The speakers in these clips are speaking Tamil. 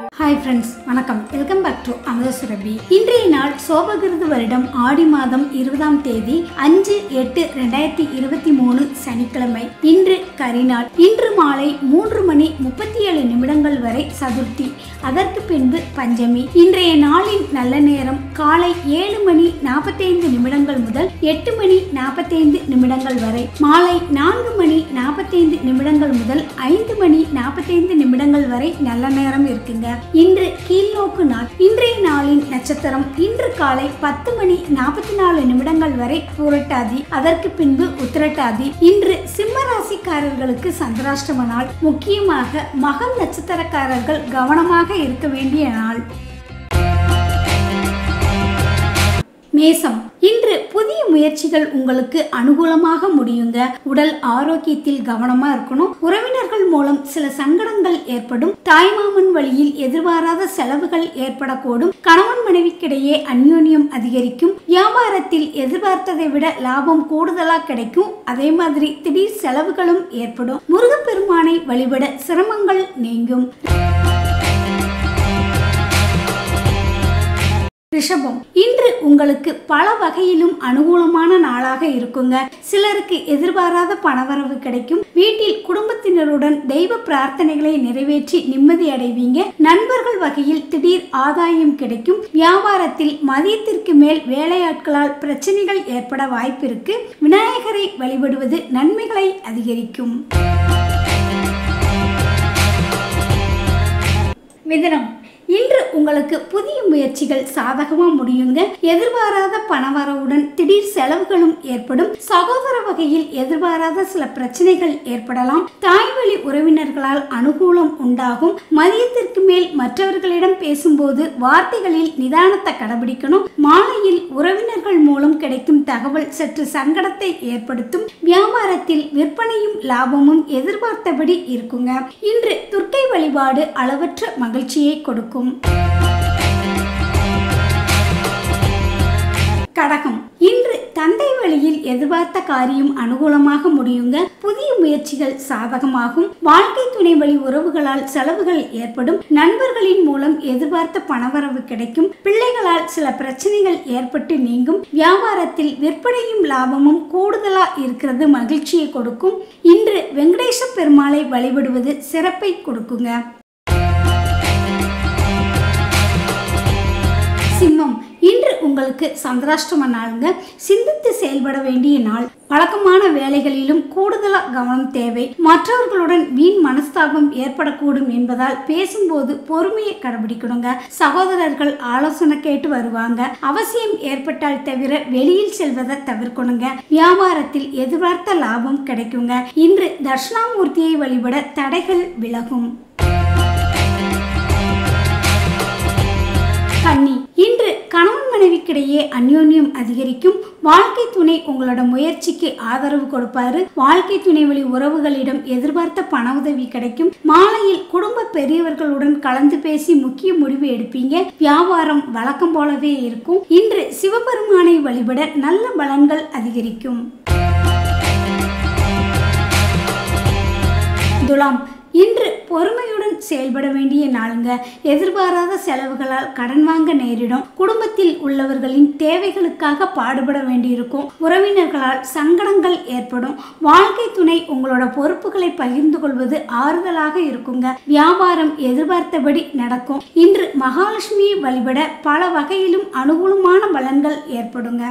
ஹாய் ஃப்ரெண்ட்ஸ் வணக்கம் welcome back to Amudha Surabhi இன்றைய நாள் சோபகிருது வருடம் ஆடி மாதம் இருபதாம் தேதி அஞ்சு எட்டு ரெண்டாயிரத்தி இருபத்தி மூணு சனிக்கிழமை இன்று கரிநாள் இன்று மாலை மூன்று மணி முப்பத்தி ஏழு நிமிடங்கள் வரை சதுர்த்தி அதற்கு பின்பு பஞ்சமி இன்றைய நாளின் நல்ல நேரம் காலை ஏழு மணி நாற்பத்தைந்து நிமிடங்கள் முதல் எட்டு மணி நாற்பத்தைந்து நிமிடங்கள் வரை மாலை நான்கு மணி நாற்பத்தைந்து நிமிடங்கள் முதல் ஐந்து மணி நாற்பத்தைந்து நிமிடங்கள் வரை நல்ல நேரம் இருக்குங்க இன்று கீழ்நோக்கு நாள் இன்றைய நாளின் நட்சத்திரம் இன்று காலை பத்து மணி நாற்பத்தி நாலு நிமிடங்கள் வரை பூரட்டாதி அதற்கு பின்பு உத்திரட்டாதி இன்று சிம்ம ராசிக்காரர்களுக்கு சந்திராஷ்டம நாள் முக்கியமாக மகம் நட்சத்திரக்காரர்கள் கவனமாக இருக்க வேண்டிய நாள் மேசம் இன்று புதிய முயற்சிகள் உங்களுக்கு அனுகூலமாக முடியுங்க உடல் ஆரோக்கியத்தில் கவனமா இருக்கணும் உறவினர்கள் மூலம் சில சங்கடங்கள் ஏற்படும் தாய்மாமன் வழியில் எதிர்பாராத செலவுகள் ஏற்படக்கூடும் கணவன் மனைவிக்கிடையே அந்யோன்யம் அதிகரிக்கும் வியாபாரத்தில் எதிர்பார்த்ததை விட லாபம் கூடுதலா கிடைக்கும் அதே மாதிரி திடீர் செலவுகளும் ஏற்படும் முருகப்பெருமானை வழிபட சிரமங்கள் நீங்கும் ரிஷபம் இன்று உங்களுக்கு பல வகையிலும் அனுகூலமான நாளாக இருக்குங்க சிலருக்கு எதிர்பாராத பணவரவு கிடைக்கும் வீட்டில் குடும்பத்தினருடன் தெய்வ பிரார்த்தனைகளை நிறைவேற்றி நிம்மதி அடைவீங்க நண்பர்கள் வகையில் திடீர் ஆதாயம் கிடைக்கும் வியாபாரத்தில் மதியத்திற்கு மேல் வேலையாட்களால் பிரச்சனைகள் ஏற்பட வாய்ப்பிருக்கு விநாயகரை வழிபடுவது நன்மைகளை அதிகரிக்கும் மிதனம் இன்று உங்களுக்கு புதிய முயற்சிகள் சாதகமா முடியுங்க எதிர்பாராத பணவரவுடன் திடீர் செலவுகளும் ஏற்படும் சகோதர வகையில் எதிர்பாராத சில பிரச்சனைகள் ஏற்படலாம் தாய்வழி உறவினர்களால் அனுகூலம் உண்டாகும் மதியத்திற்கு மேல் மற்றவர்களிடம் பேசும்போது வார்த்தைகளில் நிதானத்தை கடைபிடிக்கணும் மாலையில் உறவினர்கள் மூலம் கிடைக்கும் தகவல் சற்று சங்கடத்தை ஏற்படுத்தும் வியாபாரத்தில் விற்பனையும் லாபமும் எதிர்பார்த்தபடி இருக்குங்க இன்று துர்க்கை வழிபாடு அளவற்ற மகிழ்ச்சியை கொடுக்கும் கடகம் இன்று தந்தை வழியில் எதிர்பார்த்த காரியம் அனுகூலமாக முடியுங்க புதிய முயற்சிகள் சாதகமாகும் வாழ்க்கை துணை வழி உறவுகளால் செலவுகள் ஏற்படும் நண்பர்களின் மூலம் எதிர்பார்த்த பணவரவு கிடைக்கும் பிள்ளைகளால் சில பிரச்சனைகள் ஏற்பட்டு நீங்கும் வியாபாரத்தில் விற்பனையும் லாபமும் கூடுதலா இருக்கிறது மகிழ்ச்சியை கொடுக்கும் இன்று வெங்கடேச பெருமாளை வழிபடுவது சிறப்பை கொடுக்குங்க சிம்மம் இன்று உங்களுக்கு சந்திராஷ்டம நாளுங்க சிந்தித்து செயல்பட வேண்டிய நாள் வழக்கமான வேலைகளிலும் கூடுதலாக கவனம் தேவை மற்றவர்களுடன் வீண் மனஸ்தாபம் ஏற்படக்கூடும் என்பதால் பேசும்போது பொறுமையை கடைபிடிக்கணுங்க சகோதரர்கள் ஆலோசனை கேட்டு வருவாங்க அவசியம் ஏற்பட்டால் தவிர வெளியில் செல்வதை தவிர்க்கணுங்க வியாபாரத்தில் எதிர்பார்த்த லாபம் கிடைக்குங்க இன்று தட்சிணாமூர்த்தியை வழிபட தடைகள் விலகும் கன்னி இன்று கணவன் மனைவிக்கிடையே அந்யோன்யம் அதிகரிக்கும் வாழ்க்கை துணை உங்களோட முயற்சிக்கு ஆதரவு கொடுப்பாரு வாழ்க்கை துணை வழி உறவுகளிடம் எதிர்பார்த்த பண உதவி கிடைக்கும் மாலையில் குடும்ப பெரியவர்களுடன் கலந்து பேசி முக்கிய முடிவு எடுப்பீங்க வியாபாரம் வழக்கம் போலவே இருக்கும் இன்று சிவபெருமானை வழிபட நல்ல பலன்கள் அதிகரிக்கும் துலாம் இன்று பொறுமையுடன் செயல்பட வேண்டிய நாளுங்க எதிர்பாராத செலவுகளால் கடன் வாங்க நேரிடும் குடும்பத்தில் உள்ளவர்களின் தேவைகளுக்காக பாடுபட வேண்டியிருக்கும் உறவினர்களால் சங்கடங்கள் ஏற்படும் வாழ்க்கை துணை உங்களோட பொறுப்புகளை பகிர்ந்து கொள்வது ஆறுதலாக இருக்குங்க வியாபாரம் எதிர்பார்த்தபடி நடக்கும் இன்று மகாலட்சுமியை வழிபட பல வகையிலும் அனுகூலமான பலன்கள் ஏற்படுங்க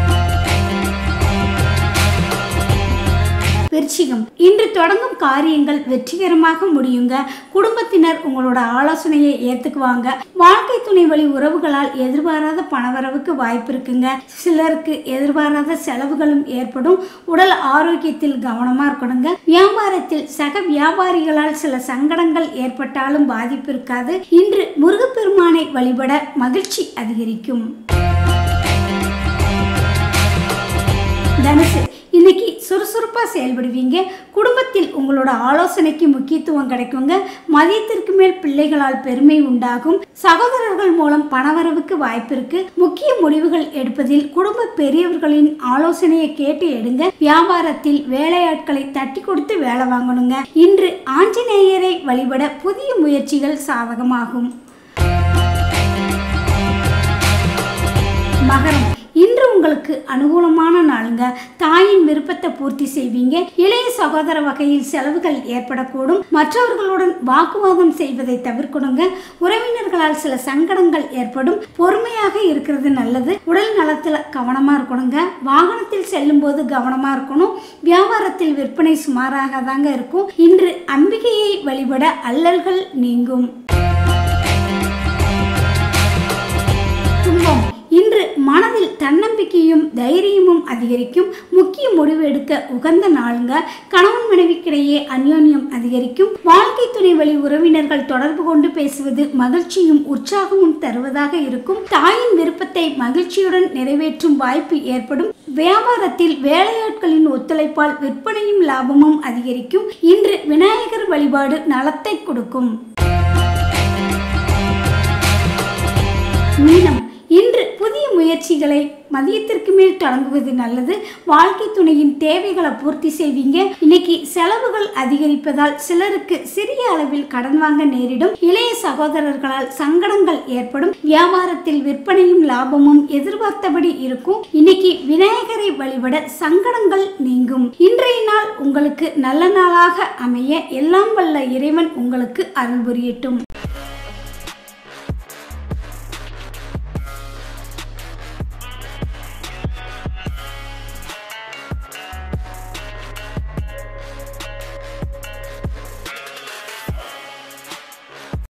விருச்சிகம் இன்று தொடங்கும் காரியங்கள் வெற்றிகரமாக முடியுங்க குடும்பத்தினர் உங்களோட ஆலோசனையை ஏத்துக்குவாங்க வாழ்க்கை துணை வழி உறவுகளால் எதிர்பாராத பணவரவுக்கு வாய்ப்பு இருக்குங்க சிலருக்கு எதிர்பாராத செலவுகளும் ஏற்படும் உடல் ஆரோக்கியத்தில் கவனமா இருக்கணுங்க வியாபாரத்தில் சக வியாபாரிகளால் சில சங்கடங்கள் ஏற்பட்டாலும் பாதிப்பு இருக்காது இன்று முருகப்பெருமானை வழிபட மகிழ்ச்சி அதிகரிக்கும் தனுசு இன்னைக்கு சுறுசுறுப்பாக செயல்படுவீங்க குடும்பத்தில் உங்களோட ஆலோசனைக்கு முக்கியத்துவம் கிடைக்குங்க மதியத்திற்கு மேல் பிள்ளைகளால் பெருமை உண்டாகும் சகோதரர்கள் மூலம் பணவரவுக்கு வாய்ப்பு இருக்கு முக்கிய முடிவுகள் எடுப்பதில் குடும்ப பெரியவர்களின் ஆலோசனையை கேட்டு எடுங்க வியாபாரத்தில் வேலையாட்களை தட்டி கொடுத்து வேலை வாங்கணுங்க இன்று ஆஞ்சநேயரை வழிபட புதிய முயற்சிகள் சாதகமாகும் மகரம் இன்று உங்களுக்கு அனுகூலமான நாளுங்க தாயின் விருப்பத்தை பூர்த்தி செய்வீங்க இளைய சகோதர வகையில் செலவுகள் ஏற்படக்கூடும் மற்றவர்களுடன் வாக்குவாதம் செய்வதை தவிர்க்கணுங்க உறவினர்களால் சில சங்கடங்கள் ஏற்படும் பொறுமையாக இருக்கிறது நல்லது உடல் நலத்தில் கவனமாக இருக்கணுங்க வாகனத்தில் செல்லும் போது கவனமாக இருக்கணும் வியாபாரத்தில் விற்பனை சுமாராக தாங்க இருக்கும் இன்று அம்பிகையை வழிபட அல்லல்கள் நீங்கும் துன்பம் இன்று மனதில் தன்னம்பிக்கையும் தைரியமும் அதிகரிக்கும் முக்கிய முடிவு எடுக்க உகந்த நாளுங்க கணவன் மனைவிக்கிடையே அந்யோன்யம் அதிகரிக்கும் வாழ்க்கை துணை வழி உறவினர்கள் தொடர்பு கொண்டு பேசுவது மகிழ்ச்சியும் உற்சாகமும் தருவதாக இருக்கும் தாயின் விருப்பத்தை மகிழ்ச்சியுடன் நிறைவேற்றும் வாய்ப்பு ஏற்படும் வியாபாரத்தில் வேலையாட்களின் ஒத்துழைப்பால் விற்பனையும் லாபமும் அதிகரிக்கும் இன்று விநாயகர் வழிபாடு நலத்தை கொடுக்கும் மீனம் இன்று புதிய முயற்சிகளை மதியத்திற்கு மேல் தொடங்குவது நல்லது வாழ்க்கை துணையின் தேவைகளை பூர்த்தி செய்வீங்க இன்னைக்கு செலவுகள் அதிகரிப்பதால் சிலருக்கு சிறிய அளவில் கடன் வாங்க நேரிடும் இளைய சகோதரர்களால் சங்கடங்கள் ஏற்படும் வியாபாரத்தில் விற்பனையும் லாபமும் எதிர்பார்த்தபடி இருக்கும் இன்னைக்கு விநாயகரை வழிபட சங்கடங்கள் நீங்கும் இன்றைய நாள் உங்களுக்கு நல்ல நாளாக அமைய எல்லாம் வல்ல இறைவன் உங்களுக்கு அருள் புரியட்டும்